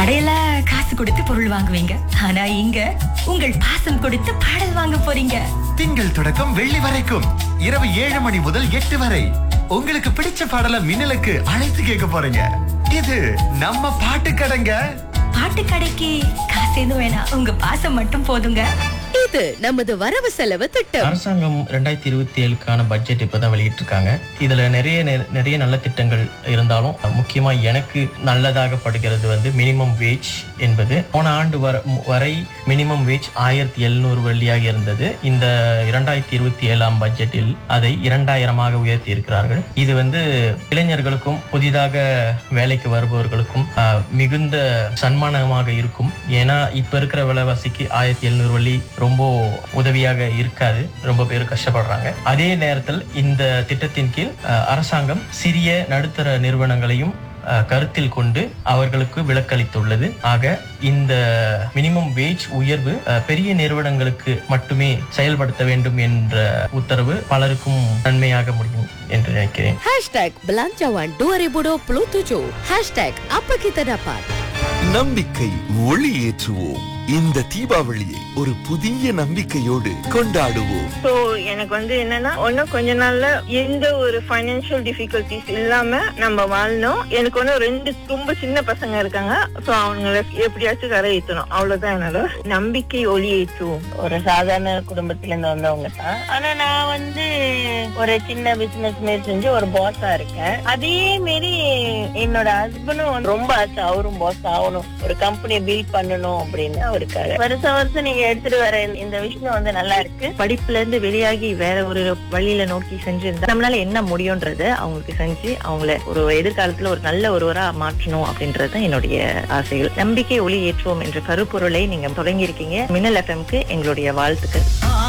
கடையில காசு கொடுத்து பொருள் வாங்குவீங்க ஆனா இங்க உங்கள் பாசம் கொடுத்து பாடல் வாங்க போறீங்க திங்கள் தொடக்கம் வெள்ளி வரைக்கும் இரவு ஏழு மணி முதல் எட்டு வரை உங்களுக்கு பிடிச்ச பாடல மின்னலுக்கு அழைத்து கேட்க போறீங்க இது நம்ம பாட்டு கடைங்க பாட்டு கடைக்கு காசு எதுவும் வேணாம் உங்க பாசம் மட்டும் போதுங்க இது நமது வரவு செலவு திட்டம் அரசாங்கம் ரெண்டாயிரத்தி இருபத்தி ஏழுக்கான பட்ஜெட் இப்பதான் வெளியிட்டிருக்காங்க இதுல நிறைய நெ- நிறைய நல்ல திட்டங்கள் இருந்தாலும் முக்கியமா எனக்கு நல்லதாக படுகிறது வந்து மினிமம் வேஜ் என்பது போன ஆண்டு வர வரை மினிமம் வேஜ் ஆயிரத்தி எழுநூறு வெள்ளியாக இருந்தது இந்த இரண்டாயிரத்தி இருபத்தி ஏழாம் பட்ஜெட்டில் அதை இரண்டாயிரமாக உயர்த்தி இருக்கிறார்கள் இது வந்து இளைஞர்களுக்கும் புதிதாக வேலைக்கு வருபவர்களுக்கும் ஆஹ், மிகுந்த சன்மானமாக இருக்கும் ஏன்னா இப்ப இருக்கிற விலைவாசிக்கு ஆயிரத்தி எழுநூறு வள்ளி ரொம்ப உதவியாக இருக்காது ரொம்ப பேர் கஷ்டப்படுறாங்க அதே நேரத்தில் இந்த திட்டத்தின் கீழ் அஹ், அரசாங்கம் சிறிய நடுத்தர நிறுவனங்களையும் அஹ், கருத்தில் கொண்டு அவர்களுக்கு விலக்களித்துள்ளது ஆக இந்த மினிமம் வேஜ் உயர்வு அஹ், பெரிய நிறுவனங்களுக்கு மட்டுமே செயல்படுத்த வேண்டும் என்ற உத்தரவு பலருக்கும் நன்மையாக முடியும் என்று நினைக்கிறேன் Hashtag Belanjawan 2027 Hashtag apa kita dapat நம்பிக்கை ஒளியேற்றுவோம் இந்த தீபாவளியை ஒரு புதிய நம்பிக்கையோடு கொண்டாடுவோம் சோ எனக்கு வந்து என்னன்னா ஒன்னும் கொஞ்ச நாள்ல எந்த ஒரு ஃபைனான்சியல் டிஃபிகல்டிஸ் இல்லாம நம்ம வாழணும் எனக்கு வந்து ரெண்டு ரொம்ப சின்ன பசங்க இருக்காங்க சோ அவங்கள எப்படியாச்சும் கரை ஏத்தணும் அவ்வளவுதான் என்னோட நம்பிக்கை ஒளி ஏற்றுவோம் ஒரு சாதாரண குடும்பத்துல இருந்து வந்தவங்க தான் ஆனா நான் வந்து ஒரு சின்ன பிசினஸ் மாரி செஞ்சு ஒரு பாஸா இருக்கேன் அதே மாரி என்னோட ஹஸ்பண்டும் ரொம்ப ஆசை அவரும் பாஸ் ஆகணும் ஒரு கம்பெனியை பில்ட் பண்ணணும் அப்படின்னு அவருக்காக வருஷம் வருஷம் நீங்க எடுத்துட்டு வர இந்த விஷயம் வந்து நல்லா இருக்கு படிப்புல இருந்து வெளியாகி வேற ஒரு வழியில நோக்கி செஞ்சிருந்தா நம்மளால என்ன முடியும்ன்றது அவங்களுக்கு செஞ்சு அவங்கள ஒரு எதிர்காலத்துல ஒரு நல்ல ஒருவரா மாற்றணும் அப்படின்றது தான் என்னுடைய ஆசைகள் நம்பிக்கை ஒளி ஏற்றுவோம் என்ற கருப்பொருளை நீங்க தொடங்கி இருக்கீங்க மின்னல் எஃப்எம்க்கு எங்களுடைய வாழ்த்துக்கள்